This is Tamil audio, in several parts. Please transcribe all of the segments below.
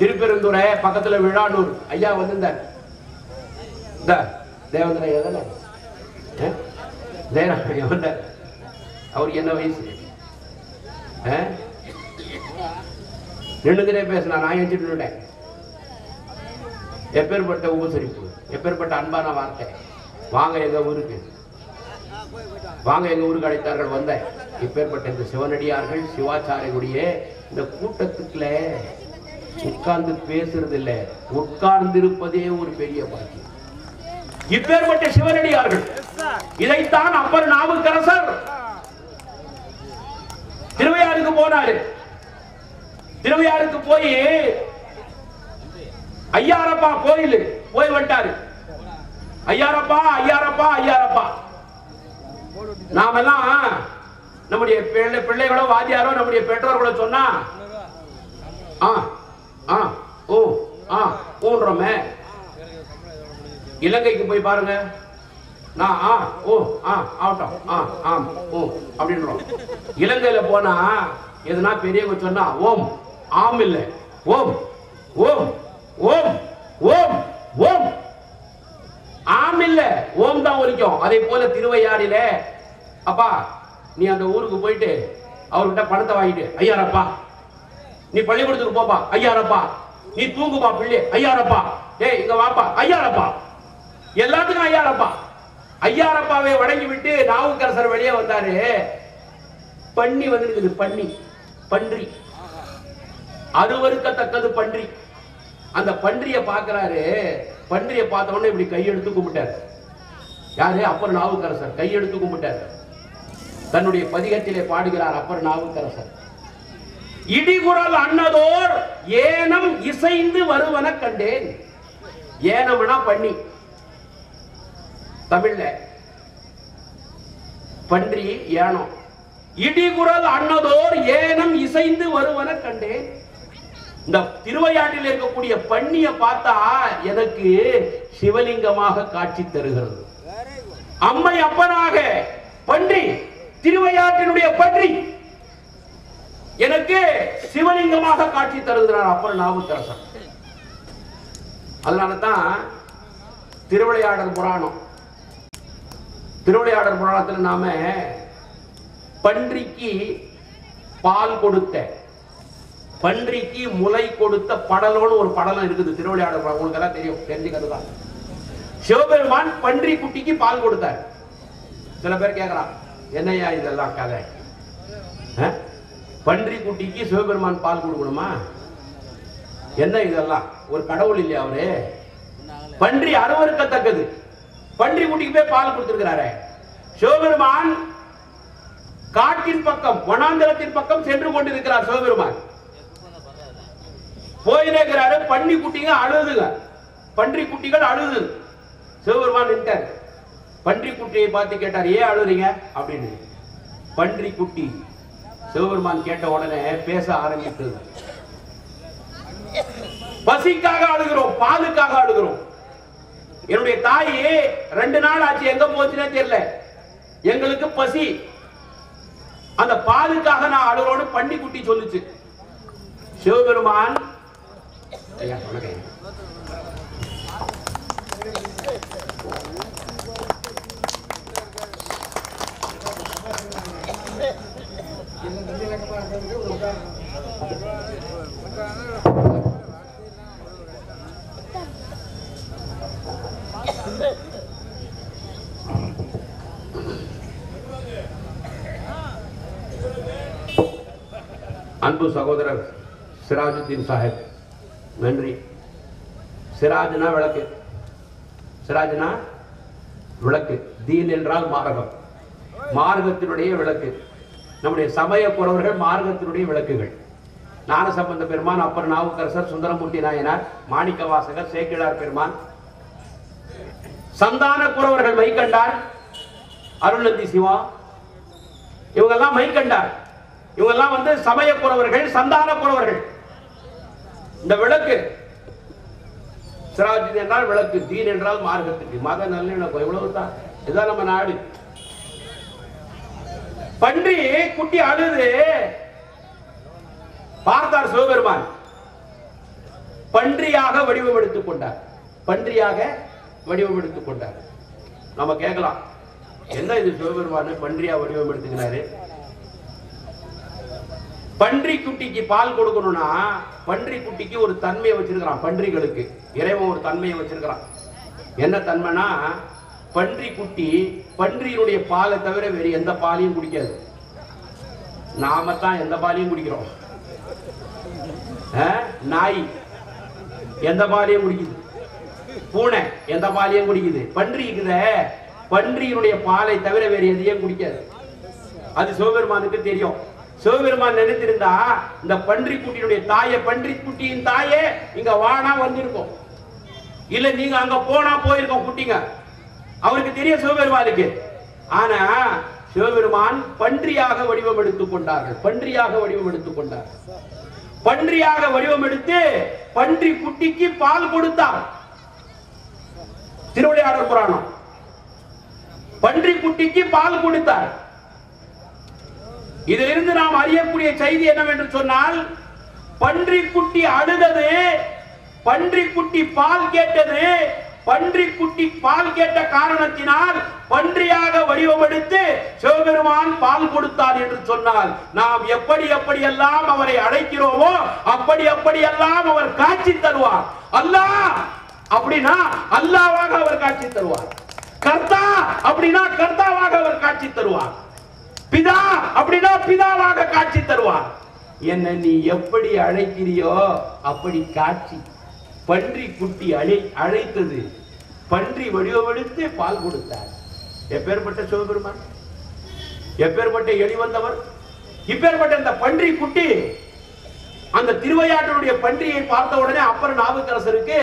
திருப்பெருந்துறை பக்கத்துல விழானூர் ஐயா வந்திருந்தார் இந்த தேவந்திர எதன ஜெயராமையா வந்தார் அவருக்கு என்ன வயசு ஆ? நின்னுக்கிட்டே பேசினா நான் எஞ்சி நின்னுட்டேன் எப்பேற்பட்ட உபசரிப்பு எப்பேற்பட்ட அன்பான வார்த்தை வாங்க எங்க ஊருக்கு வாங்க எங்க ஊருக்கு அழைத்தார்கள் வந்தேன் இப்பேற்பட்ட இந்த சிவனடியார்கள் சிவாச்சாரியனுடைய இந்த கூட்டத்துக்குள்ள உட்கார்ந்து பேசுறது இல்ல உட்கார்ந்து இருப்பதே ஒரு பெரிய பாக்கியம் இப்பேற்பட்ட சிவனடியார்கள் இதைத்தான் அப்பர் நாவுக்கரசர் திருவையாருக்கு போனாரு திருவையாருக்கு போய் ஐயாரப்பா கோயில் போய் வந்துட்டாரு ஐயாரப்பா ஐயாரப்பா ஐயாரப்பா நாமெல்லாம் நம்முடைய பிள்ளை பிள்ளைகளோ வாத்தியாரோ நம்முடைய பெற்றோர்களோ சொன்னா ஆ ஆ ஓ ஆ ஊன்றோமே இலங்கைக்கு போய் பாருங்க நான் ஆ ஓ ஆ ஆகட்டும் ஆ ஆம் ஓ அப்படின்றோம் இலங்கையில போனா எதுனா பெரியவங்க சொன்னா ஓம் ஆம் இல்ல ஓம் ஓம் ஓம் ஓம் ஓம் ஆம் இல்ல ஓம் தான் ஒலிக்கும் அதே போல திருவையாறில அப்பா நீ அந்த ஊருக்கு போயிட்டு அவர்கிட்ட பணத்தை வாங்கிட்டு ஐயாரப்பா நீ பள்ளிக்கூடத்துக்கு போப்பா ஐயாரப்பா நீ தூங்குப்பா பிள்ளை ஐயாரப்பா ஏய் இங்க வாப்பா ஐயாரப்பா எல்லாத்துக்கும் ஐயாரப்பா ஐயாரப்பாவை வணங்கி விட்டு நாவுக்கரசர் வெளியே வந்தாரு பண்ணி வந்திருக்குது பண்ணி பன்றி அருவருக்கத்தக்கது பன்றி அந்த பன்றிய பாக்குறாரு பன்றிய பார்த்த உடனே இப்படி கையெடுத்து கும்பிட்டாரு யாரு அப்பர் நாவுக்கரசர் கையெடுத்து கும்பிட்டாரு தன்னுடைய பதிகத்திலே பாடுகிறார் அப்பர் நாவுக்கரசர் இடிகுரல் அன்னதோர் ஏனம் இசைந்து வருவன கண்டேன் ஏனம்னா பண்ணி தமிழ்ல பன்றி ஏனம் இடிகுரல் அன்னதோர் ஏனம் இசைந்து வருவன கண்டேன் இந்த திருவையாற்றில் இருக்கக்கூடிய பண்ணிய பார்த்தா எனக்கு சிவலிங்கமாக காட்சி தருகிறது அம்மை அப்பனாக பன்றி திருவையாற்றினுடைய பன்றி எனக்கு சிவலிங்கமாக காட்சி தருகிறார் அப்பர் நாவுக்கரசர் அதனால தான் திருவிளையாடல் புராணம் திருவிளையாடல் புராணத்தில் நாம பன்றிக்கு பால் கொடுத்த பன்றிக்கு முளை கொடுத்த படலோன்னு ஒரு படலம் இருக்குது திருவிளையாடல் புராணம் உங்களுக்கு எல்லாம் தெரியும் தெரிஞ்சுக்கிறதுதான் சிவபெருமான் பன்றி குட்டிக்கு பால் கொடுத்தார் சில பேர் கேட்கறான் என்னையா இதெல்லாம் கதை அஹ்? பன்றி குட்டிக்கு சிவபெருமான் பால் கொடுக்கணுமா என்ன இதெல்லாம் ஒரு கடவுள் இல்லையா அவரு பன்றி அருவருக்கத்தக்கது பன்றி குட்டிக்கு போய் பால் கொடுத்திருக்கிறாரே சிவபெருமான் காட்டின் பக்கம் வனாந்தரத்தின் பக்கம் சென்று கொண்டிருக்கிறார் சிவபெருமான் போயிருக்கிறாரு பன்றி குட்டிங்க அழுதுங்க பன்றி குட்டிகள் அழுது சிவபெருமான் நின்ட்டார் பன்றி குட்டியை பார்த்து கேட்டார் ஏன் அழுறீங்க அப்படின்னு பன்றி குட்டி சிவபெருமான் கேட்ட உடனே பேச ஆரம்பித்தது பசிக்காக அழுகிறோம் பாலுக்காக அழுகிறோம் என்னுடைய தாய் ரெண்டு நாள் ஆச்சு எங்க போச்சுன்னே தெரியல எங்களுக்கு பசி அந்த பாலுக்காக நான் அழுகிறோன்னு பன்னி குட்டி சொல்லுச்சு சிவபெருமான் ஐயா, வணக்கம். அன்பு சகோதரர் சிராஜுத்தீன் சாஹிப் நன்றி சிராஜ்னா விளக்கு சிராஜ்னா விளக்கு தீன் என்றால் மார்க்கம் மார்க்கத்தினுடைய விளக்கு நம்முடைய சமய குறவர்கள் மார்க்கத்தினுடைய விளக்குகள் ஞான சம்பந்த பெருமான் அப்பர் நாவுக்கரசர் சுந்தரமூர்த்தி நாயனார் மாணிக்க வாசகர் சேக்கிழார் பெருமான் சந்தான குறவர்கள் மைக்கண்டார் அருள்நந்தி சிவா இவங்கெல்லாம் மைக்கண்டார் இவங்கெல்லாம் வந்து சமய குறவர்கள் சந்தான குறவர்கள் இந்த விளக்கு சிராஜ் என்றால் விளக்கு தீன் என்றால் மார்க்கத்துக்கு மத நல்லிணக்கம் இவ்வளவு தான் இதுதான் நம்ம நாடு பன்றி குட்டி அழுது பார்த்தார் சிவபெருமான் பன்றியாக வடிவம் எடுத்துக் கொண்டார் பன்றியாக வடிவம் எடுத்துக் கொண்டார் நம்ம கேட்கலாம் என்ன இது சிவபெருமான் பன்றியா வடிவம் எடுத்துக்கிறாரு பன்றி குட்டிக்கு பால் கொடுக்கணும்னா பன்றி குட்டிக்கு ஒரு தன்மையை வச்சிருக்கிறான் பன்றிகளுக்கு இறைவன் ஒரு தன்மையை வச்சிருக்கிறான் என்ன தன்மைனா பன்றி குட்டி பன்றியினுடைய பாலை தவிர வேறு எந்த பாலையும் குடிக்காது நாம தான் எந்த பாலையும் குடிக்கிறோம் ஆ? நாய் எந்த பாலையும் குடிக்குது பூனை எந்த பாலையும் குடிக்குது பன்றி இருக்குதே பன்றியினுடைய பாலை தவிர வேறு எதையும் குடிக்காது அது சிவபெருமானுக்கு தெரியும் சிவபெருமான் நினைத்திருந்தா இந்த பன்றி குட்டியினுடைய தாயை பன்றி குட்டியின் தாயே இங்க வானா வந்திருக்கும் இல்ல நீங்க அங்க போனா போயிருக்கோம் குட்டிங்க அவருக்கு தெரியும் சிவபெருமானுக்கு ஆனா சிவபெருமான் பன்றியாக வடிவம் எடுத்துக் கொண்டார்கள் பன்றியாக வடிவம் எடுத்துக் கொண்டார் பன்றியாக வடிவம் எடுத்து பன்றி குட்டிக்கு பால் கொடுத்தார் திருவிளையாடல் புராணம் பன்றி குட்டிக்கு பால் கொடுத்தார் இதிலிருந்து நாம் அறியக்கூடிய செய்தி என்னவென்று சொன்னால் பன்றி குட்டி அழுதது பன்றி குட்டி பால் கேட்டது பன்றி குட்டி பால் கேட்ட காரணத்தினால் பன்றியாக வடிவமெடுத்து சிவபெருமான் பால் கொடுத்தார் என்று சொன்னால் நாம் எப்படி எப்படி எல்லாம் அவரை அழைக்கிறோமோ அப்படி அப்படி எல்லாம் அவர் காட்சி தருவார் அல்லாஹ் அப்படின்னா அல்லாவாக அவர் காட்சி தருவார் கர்த்தா அப்படின்னா கர்த்தாவாக அவர் காட்சி தருவார் பிதா அப்படின்னா பிதாவாக காட்சி தருவார் என்ன நீ எப்படி அழைக்கிறியோ அப்படி காட்சி பன்றி குட்டி அழை அழைத்தது பன்றி வடிவமெடுத்து பால் கொடுத்தார் எப்பேற்பட்ட சிவபெருமான் எப்பேற்பட்ட எளி வந்தவர் இப்பேற்பட்ட இந்த பன்றி குட்டி அந்த திருவையாற்றனுடைய பன்றியை பார்த்த உடனே அப்பர் நாவுக்கரசருக்கு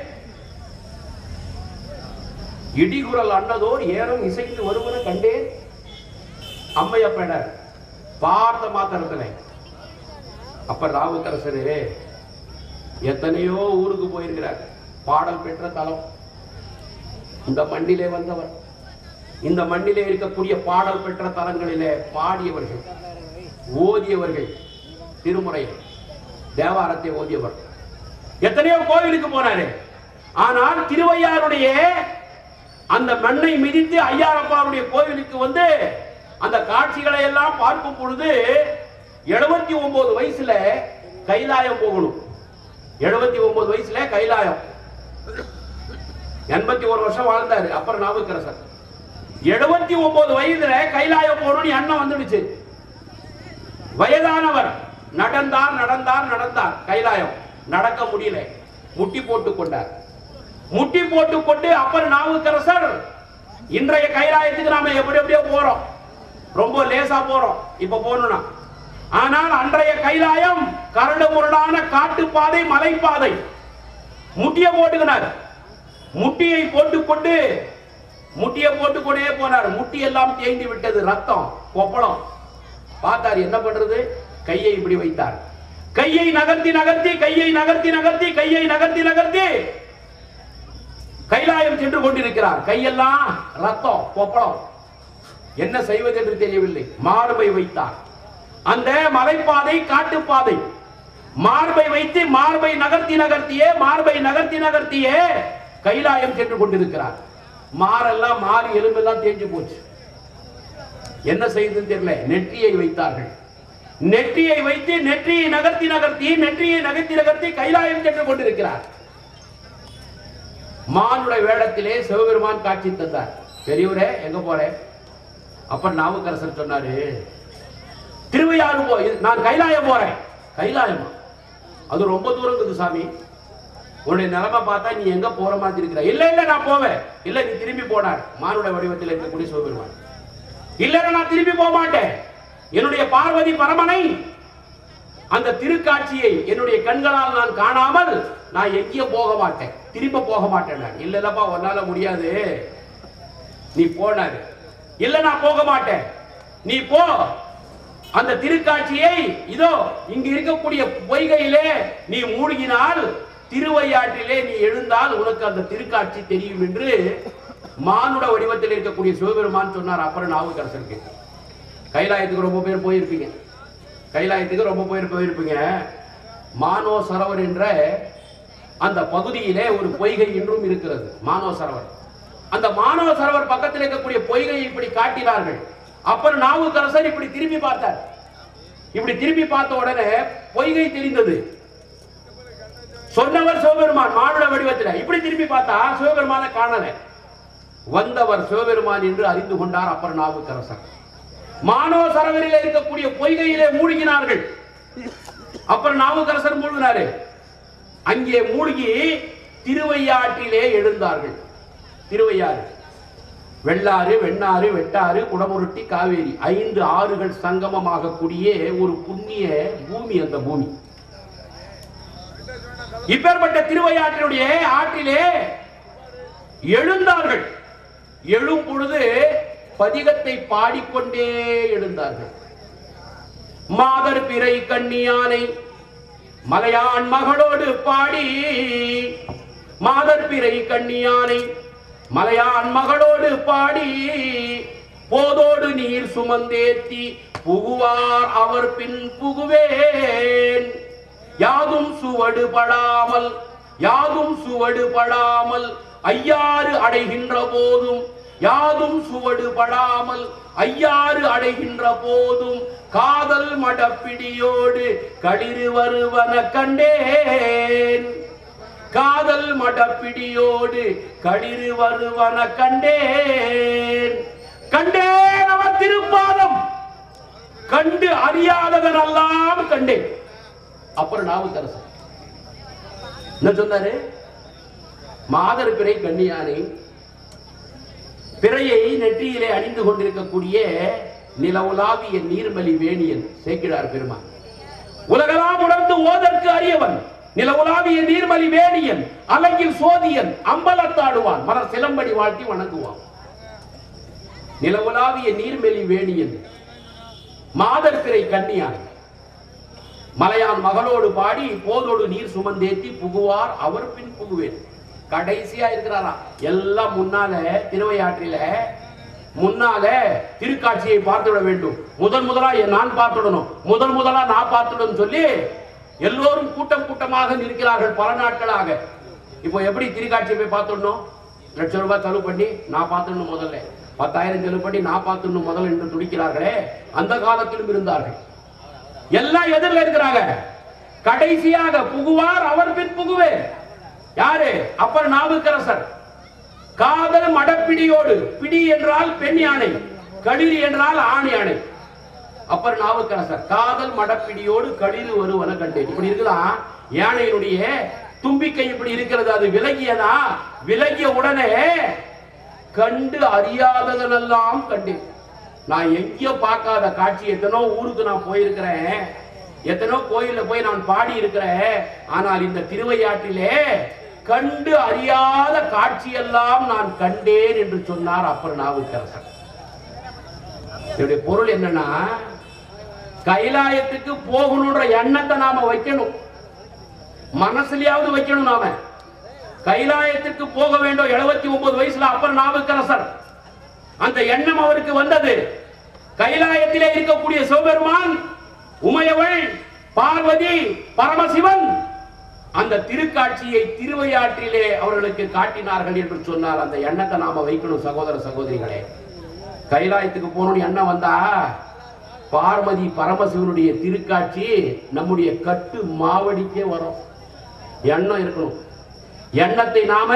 இடிகுரல் அன்னதோர் ஏனம் இசைந்து வருவன கண்டேன் அம்மையப்பனர் பார்த்த மாத்திரத்துல அப்ப ராவுக்கரசரே எத்தனையோ ஊருக்கு போயிருக்கிறார் பாடல் பெற்ற தலம் இந்த மண்ணிலே வந்தவர் இந்த மண்ணிலே இருக்கக்கூடிய பாடல் பெற்ற தலங்களிலே பாடியவர்கள் ஓதியவர்கள் திருமுறை தேவாரத்தை ஓதியவர் எத்தனையோ கோவிலுக்கு போனாரு ஆனால் திருவையாருடைய அந்த மண்ணை மிதித்து ஐயாரப்பாருடைய கோவிலுக்கு வந்து அந்த காட்சிகளை எல்லாம் பார்க்கும் பொழுது எழுபத்தி ஒன்பது வயசுல கைலாயம் போகணும் எழுபத்தி ஒன்பது வயசுல கைலாயம் எண்பத்தி ஒரு வருஷம் வாழ்ந்தாரு அப்புறம் நாவுக்கரசர் எழுபத்தி ஒன்பது வயதுல கைலாயம் போகணும்னு எண்ணம் வந்துடுச்சு வயதானவர் நடந்தார் நடந்தார் நடந்தார் கைலாயம் நடக்க முடியல முட்டி போட்டுக் கொண்டார் முட்டி போட்டுக் கொண்டு அப்பர் நாவுக்கரசர் இன்றைய கைலாயத்துக்கு நாம எப்படி எப்படியோ போறோம் ரொம்ப லேசா போறோம் இப்ப போகணும்னா ஆனால் அன்றைய கைலாயம் கரடு முரடான காட்டுப்பாதை மலைப்பாதை முட்டிய போட்டுக்கினார் முட்டியை போட்டுக்கொண்டு முட்டிய போட்டுக்கொண்டே போனார் முட்டி எல்லாம் தேய்ந்து விட்டது ரத்தம் கொப்பளம் பார்த்தார் என்ன பண்றது கையை இப்படி வைத்தார் கையை நகர்த்தி நகர்த்தி கையை நகர்த்தி நகர்த்தி கையை நகர்த்தி நகர்த்தி கைலாயம் சென்று கொண்டிருக்கிறார் கையெல்லாம் ரத்தம் கொப்பளம் என்ன செய்வது என்று தெரியவில்லை மார்பை வைத்தார் அந்த மலைப்பாதை காட்டுப்பாதை மார்பை வைத்து மார்பை நகர்த்தி நகர்த்தியே மார்பை நகர்த்தி நகர்த்தியே கைலாயம் சென்று கொண்டிருக்கிறார் மாரெல்லாம் மாறி எலும்பெல்லாம் தேஞ்சு போச்சு என்ன செய்யுதுன்னு தெரியல நெற்றியை வைத்தார்கள் நெற்றியை வைத்து நெற்றியை நகர்த்தி நகர்த்தி நெற்றியை நகர்த்தி நகர்த்தி கைலாயம் சென்று கொண்டிருக்கிறார் மானுடைய வேடத்திலே சிவபெருமான் காட்சி தந்தார் பெரியவரே எங்க போறேன் அப்ப நாவுக்கரசர் சொன்னாரு திருவையாறு போ இது- நான் கைலாயம் போறேன் கைலாயமா அது ரொம்ப தூரம் இருக்குது சாமி உன்னுடைய நிலைமை பார்த்தா நீ எங்க போற மாதிரி இருக்கிற இல்ல இல்ல நான் போவேன் இல்ல நீ திரும்பி போனார் மானுட வடிவத்தில் இருக்கக்கூடிய சிவபெருமான் இல்ல நான் திரும்பி போக மாட்டேன் என்னுடைய பார்வதி பரமனை அந்த திருக்காட்சியை என்னுடைய கண்களால் நான் காணாமல் நான் எங்கேயும் போக மாட்டேன் திரும்ப போக மாட்டேன் நான் இல்ல இல்லப்பா உன்னால முடியாது நீ போனாரு இல்ல நான் போக மாட்டேன் நீ போ அந்த திருக்காட்சியை இதோ இங்கு இருக்கக்கூடிய பொய்கையிலே நீ மூழ்கினால் திருவையாற்றிலே நீ எழுந்தால் உனக்கு அந்த திருக்காட்சி தெரியும் என்று மானுட வடிவத்தில் இருக்கக்கூடிய சிவபெருமான் சொன்னார் அப்புறம் நாவுக்கரசருக்கு கைலாயத்துக்கு ரொம்ப பேர் போயிருப்பீங்க கைலாயத்துக்கு ரொம்ப பேர் போயிருப்பீங்க மானோ சரவர் என்ற அந்த பகுதியிலே ஒரு பொய்கை இன்றும் இருக்கிறது மானவ சரவர் அந்த மானவ சரவர் பக்கத்தில் இருக்கக்கூடிய பொய்கையை இப்படி காட்டினார்கள் அப்புறம் நாவுக்கரசர் இப்படி திரும்பி பார்த்தார் இப்படி திரும்பி பார்த்த உடனே பொய்கை தெரிந்தது சொன்னவர் சிவபெருமான் மானுட வடிவத்தில் இப்படி திரும்பி பார்த்தா சிவபெருமான காணல வந்தவர் சிவபெருமான் என்று அறிந்து கொண்டார் அப்பர் நாவுக்கரசர் மானவ சரவரிலே இருக்கக்கூடிய பொய்கையிலே மூழ்கினார்கள் அப்புறம் நாவுக்கரசர் மூழ்கினாரு அங்கே மூழ்கி திருவையாற்றிலே எழுந்தார்கள் திருவையாறு வெள்ளாறு வெண்ணாறு வெட்டாறு குடமுருட்டி காவேரி ஐந்து ஆறுகள் சங்கமமாக கூடிய ஒரு புண்ணிய பூமி அந்த பூமி இப்பேற்பட்ட திருவையாற்றினுடைய ஆற்றிலே எழுந்தார்கள் எழும் பொழுது பதிகத்தை பாடிக்கொண்டே எழுந்தார்கள் மாதர் பிறை கண்ணியானை மலையான் மகளோடு பாடி மாதர் பிறை கண்ணியானை மலையான் மகளோடு பாடி போதோடு நீர் சுமந்தேத்தி புகுவார் அவர் பின் புகுவேன் யாதும் சுவடு படாமல் யாதும் சுவடு படாமல் ஐயாறு அடைகின்ற போதும் யாதும் சுவடு படாமல் ஐயாறு அடைகின்ற போதும் காதல் மடப்பிடியோடு களிறு வருவன கண்டேன் காதல் மடப்பிடியோடு களிறு வருவன கண்டேன் கண்டேன் அவன் திருப்பாதம் கண்டு அறியாததனெல்லாம் கண்டேன் அப்புறம் நாவுக்கரசர் என்ன சொன்னாரு மாதர் பிறை கண்ணியானை பிறையை நெற்றியிலே அணிந்து கொண்டிருக்கக்கூடிய நிலவுலாவிய நீர்மலி வேணியன் சேக்கிழார் பெருமான் உலகெல்லாம் உணர்ந்து ஓதற்கு அறியவன் நிலவுலாவிய நீர்மலி வேணியன் அலகில் சோதியன் அம்பலத்தாடுவான் மலர் சிலம்படி வாழ்த்தி வணங்குவான் நிலவுலாவிய நீர்மெலி வேணியன் மாதர் பிறை கண்ணியான் மலையான் மகளோடு பாடி போதோடு நீர் சுமந்தேத்தி புகுவார் அவர் பின் புகுவேன் கடைசியா இருக்கிறாராம் எல்லாம் முன்னால திருவையாற்றில முன்னால திருக்காட்சியை பார்த்துவிட வேண்டும் முதன் முதலா நான் பார்த்துடணும் முதன் முதலா நான் பார்த்துடணும் சொல்லி எல்லோரும் கூட்டம் கூட்டமாக நிற்கிறார்கள் பல நாட்களாக இப்போ எப்படி திருக்காட்சியை போய் பார்த்துடணும் லட்சம் ரூபாய் செலவு பண்ணி நான் பார்த்துடணும் முதல்ல பத்தாயிரம் செலவு பண்ணி நான் பார்த்துடணும் முதல்ல என்று துடிக்கிறார்களே அந்த காலத்திலும் இருந்தார்கள் எல்லாம் எதிரில் இருக்கிறாங்க கடைசியாக புகுவார் அவர் பின் புகுவேன் யாரு அப்பர் நாவுக்கரசர் காதல் மடப்பிடியோடு பிடி என்றால் பெண் யானை களிறு என்றால் ஆண் யானை அப்பர் நாவுக்கரசர் காதல் மடப்பிடியோடு களிறு வருவன கண்டேன் இப்படி இருக்கலாம் யானையினுடைய தும்பிக்கை இப்படி இருக்கிறது அது விலகியதா விலகிய உடனே கண்டு அறியாததனெல்லாம் கண்டேன் நான் எங்கேயோ பார்க்காத காட்சி எத்தனோ ஊருக்கு நான் போயிருக்கிறேன் எத்தனோ கோயில்ல போய் நான் பாடி இருக்கிறேன் ஆனால் இந்த திருவையாற்றிலே கண்டு அறியாத காட்சியெல்லாம் நான் கண்டேன் என்று சொன்னார் அப்பர் நாவுக்கரசர் இதனுடைய பொருள் என்னன்னா கைலாயத்துக்கு போகணுன்ற எண்ணத்தை நாம வைக்கணும் மனசுலயாவது வைக்கணும் நாம கைலாயத்துக்கு போக வேண்டும் எழுபத்தி ஒன்பது வயசுல அப்பர் நாவுக்கரசர் அந்த எண்ணம் அவருக்கு வந்தது கைலாயத்திலே இருக்கக்கூடிய சிவபெருமான் உமையவள் பார்வதி பரமசிவன் அந்த திருக்காட்சியை திருவையாற்றிலே அவர்களுக்கு காட்டினார்கள் என்று சொன்னால் அந்த எண்ணத்தை நாம வைக்கணும் சகோதர சகோதரிகளே கைலாயத்துக்கு போகணும்னு எண்ணம் வந்தா பார்வதி பரமசிவனுடைய திருக்காட்சி நம்முடைய கட்டு மாவடிக்கே வரும் எண்ணம் இருக்கணும் எண்ணத்தை நாம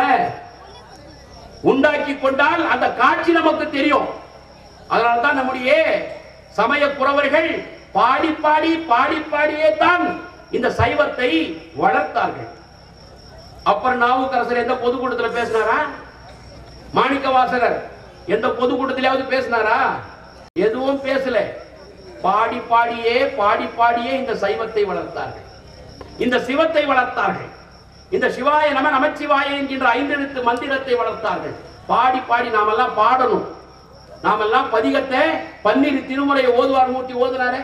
உண்டாக்கி கொண்டால் அந்த காட்சி நமக்கு தெரியும் அதனால தான் நம்முடைய சமய குறவர்கள் பாடி பாடி பாடி பாடியே தான் இந்த சைவத்தை வளர்த்தார்கள் அப்புறம் நாவுக்கரசர் எந்த பொதுக்கூட்டத்துல பேசினாரா மாணிக்க வாசகர் எந்த பொதுக்கூட்டத்திலாவது பேசினாரா எதுவும் பேசல பாடி பாடியே பாடி பாடியே இந்த சைவத்தை வளர்த்தார்கள் இந்த சிவத்தை வளர்த்தார்கள் இந்த சிவாய நம நமச்சிவாய என்கின்ற ஐந்தெழுத்து மந்திரத்தை வளர்த்தார்கள் பாடி பாடி நாமெல்லாம் பாடணும் நாமெல்லாம் பதிகத்தை பன்னிரு திருமுறையை ஓதுவார் மூட்டி ஓதுனாரே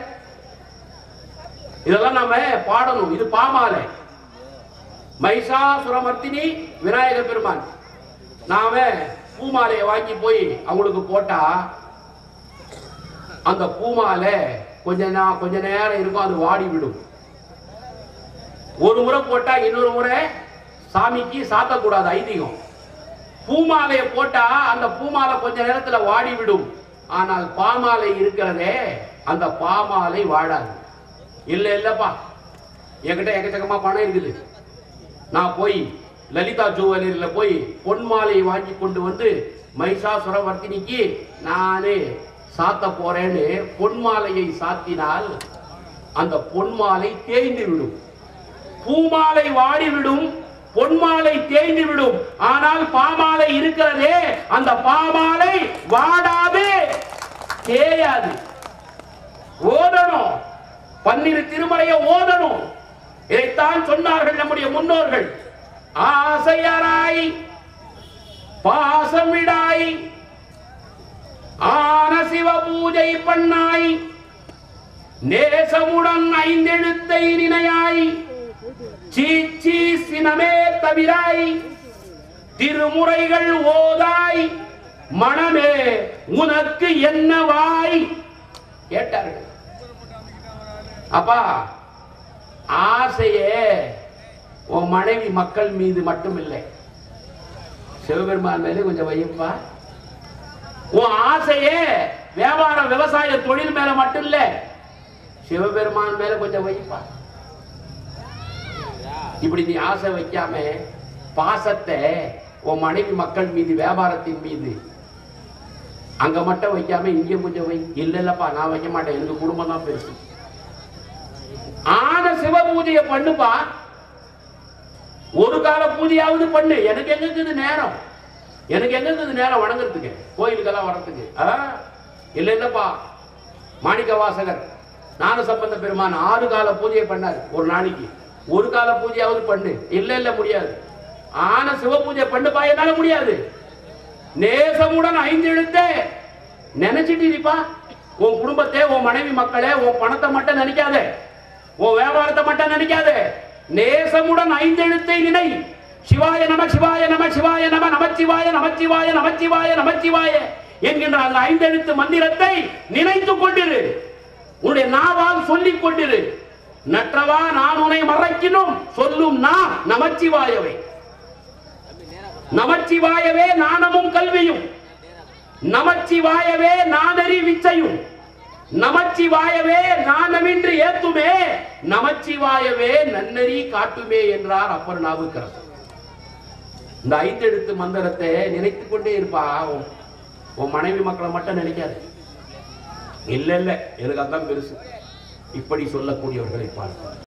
இதெல்லாம் நாம பாடணும் இது பாமாலை மைசாசுரமர்த்தினி விநாயக பெருமான் நாம பூமாலையை வாங்கி போய் அவங்களுக்கு போட்டா அந்த பூமாலை கொஞ்ச நா- கொஞ்ச நேரம் இருக்கும் அது வாடி விடும் ஒரு முறை போட்டா இன்னொரு முறை சாமிக்கு சாத்தக்கூடாது ஐதீகம் பூமாலையை போட்டா அந்த பூமாலை கொஞ்ச நேரத்துல வாடி விடும் ஆனால் பாமாலை இருக்கிறதே அந்த பாமாலை வாடாது இல்ல இல்லப்பா என்கிட்ட எக்கச்சக்கமா பணம் இருக்குது நான் போய் லலிதா ஜுவல்லரியில போய் பொன் மாலையை வாங்கி கொண்டு வந்து மைசாசுரவர்த்தினிக்கு நானே சாத்த போறேன்னு பொன் மாலையை சாத்தினால் அந்த பொன் மாலை தேய்ந்து விடும் பூமாலை வாடிவிடும் பொன்மாலை தேய்ந்து விடும் ஆனால் பாமாலை இருக்கிறதே அந்த பாமாலை வாடாது தேயாது ஓதணும் பன்னிரு திருமலையை ஓதணும் இதைத்தான் சொன்னார்கள் நம்முடைய முன்னோர்கள் ஆசையராய் பாசமிடாய் ஆன சிவ பூஜை பண்ணாய் நேசமுடன் ஐந்தெழுத்தை நினையாய் சீச்சி சினமே தவிராய் திருமுறைகள் ஓதாய் மனமே உனக்கு என்னவாய் கேட்டார்கள் அப்பா ஆசையே உன் மனைவி மக்கள் மீது மட்டும் இல்லை சிவபெருமான் மேலே கொஞ்சம் வையப்பா உன் ஆசையே வியாபாரம் விவசாய தொழில் மேல மட்டும் இல்ல சிவபெருமான் மேல கொஞ்சம் வைப்பா இப்படி நீ ஆசை வைக்காம பாசத்தை உன் மனைவி மக்கள் மீது வியாபாரத்தின் மீது அங்க மட்டும் வைக்காம இங்க கொஞ்சம் வை இல்ல இல்லப்பா நான் வைக்க மாட்டேன் எனக்கு குடும்பம் தான் பெருசு ஆன சிவ பூஜையை பண்ணுப்பா ஒரு கால பூஜையாவது பண்ணு எனக்கு எங்க இருக்குது நேரம் எனக்கு எங்க இருக்குது நேரம் வணங்குறதுக்கு கோயிலுக்கெல்லாம் வர்றதுக்கு ஆ? இல்ல இல்லப்பா மாணிக்க வாசகர் ஞான சம்பந்த பெருமான் ஆறு கால பூஜையை பண்ணார் ஒரு நாளைக்கு ஒரு கால பூஜையாவது பண்ணு இல்ல இல்ல முடியாது ஆன சிவ பூஜை பண்ணுப்பா என்னால முடியாது நேசமுடன் ஐந்து எழுத்தே நினைச்சிட்டு இருப்பா உன் குடும்பத்தை உன் மனைவி மக்களே உன் பணத்தை மட்டும் நினைக்காத உன் வியாபாரத்தை மட்டும் நினைக்காத நேசமுடன் ஐந்தெழுத்தை நினை சிவாய நம சிவாய நம சிவாய நம நமச்சிவாய நமச்சிவாய நமச்சிவாய நமச்சிவாய என்கின்ற அந்த ஐந்தெழுத்து மந்திரத்தை நினைத்துக் கொண்டிரு உன்னுடைய நாவால் சொல்லிக் கொண்டிரு நற்றவா நான் உன்னை மறைக்கினும் சொல்லும் நான் நமச்சிவாயவை நமச்சிவாயவே நாணமும் கல்வியும் நமச்சிவாயவே நானறி விச்சையும் நமச்சிவாயவே நாணமின்றி ஏத்துமே நமச்சிவாயவே நன்னறி காட்டுமே என்றார் அப்பர் நாவுக்கரசர் இந்த ஐந்தெழுத்து மந்திரத்தை நினைத்துக் கொண்டே இருப்பா உன் உன் மனைவி மக்களை மட்டும் நினைக்காது இல்ல இல்ல எனக்கு அதான் பெருசு இப்படி சொல்லக்கூடியவர்களை பார்க்க